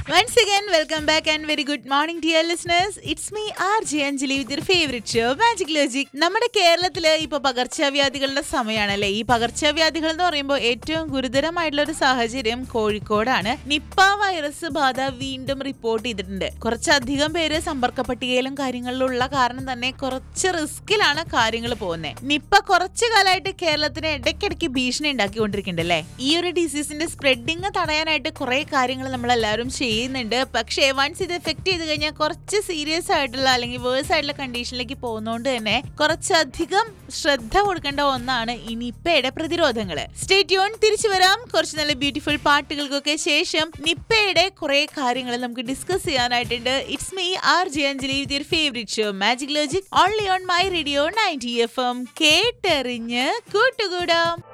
Once again, welcome back and very good morning, dear listeners. It's me, RJ Anjali, with your favorite show, Magic Logic. നമ്മുടെ കേരളത്തില് ഇപ്പൊ പകർച്ചവ്യാധികളുടെ സമയമാണല്ലേ ഈ പകർച്ചവ്യാധികൾ എന്ന് പറയുമ്പോൾ ഏറ്റവും ഗുരുതരമായിട്ടുള്ള ഒരു സാഹചര്യം കോഴിക്കോടാണ് നിപ്പ വൈറസ് ബാധ വീണ്ടും റിപ്പോർട്ട് ചെയ്തിട്ടുണ്ട് കുറച്ചധികം പേര് സമ്പർക്ക പട്ടികയിലും കാര്യങ്ങളിലുള്ള കാരണം തന്നെ കുറച്ച് റിസ്കിലാണ് കാര്യങ്ങൾ പോകുന്നത് നിപ്പ കുറച്ചു കാലമായിട്ട് കേരളത്തിന് ഇടയ്ക്കിടയ്ക്ക് ഭീഷണി ഉണ്ടാക്കിക്കൊണ്ടിരിക്കുന്നുണ്ട് അല്ലേ ഈ ഒരു ഡിസീസിന്റെ സ്പ്രെഡിങ് തടയാനായിട്ട് കുറെ കാര്യങ്ങൾ നമ്മൾ എല്ലാവരും ചെയ്യുന്നുണ്ട് പക്ഷേ വൺസ് ഇത് എഫക്ട് ചെയ്ത് കഴിഞ്ഞാൽ കുറച്ച് സീരിയസ് ആയിട്ടുള്ള അല്ലെങ്കിൽ വേഴ്സ് ആയിട്ടുള്ള കണ്ടീഷനിലേക്ക് പോകുന്നതുകൊണ്ട് തന്നെ കുറച്ചധികം ശ്രദ്ധ കൊടുക്കേണ്ട ഒന്നാണ് ഈ നിപ്പയുടെ പ്രതിരോധങ്ങള് സ്റ്റേറ്റ്യൂൺ തിരിച്ചു വരാം കുറച്ച് നല്ല ബ്യൂട്ടിഫുൾ പാട്ടുകൾക്കൊക്കെ ശേഷം നിപ്പയുടെ കുറെ കാര്യങ്ങൾ നമുക്ക് ഡിസ്കസ് ചെയ്യാനായിട്ടുണ്ട് it's me R J Anjali with your favourite show magic logic only on my radio ninety F M കേട്ടെറിഞ്ഞ് കൂട്ടുകൂടാം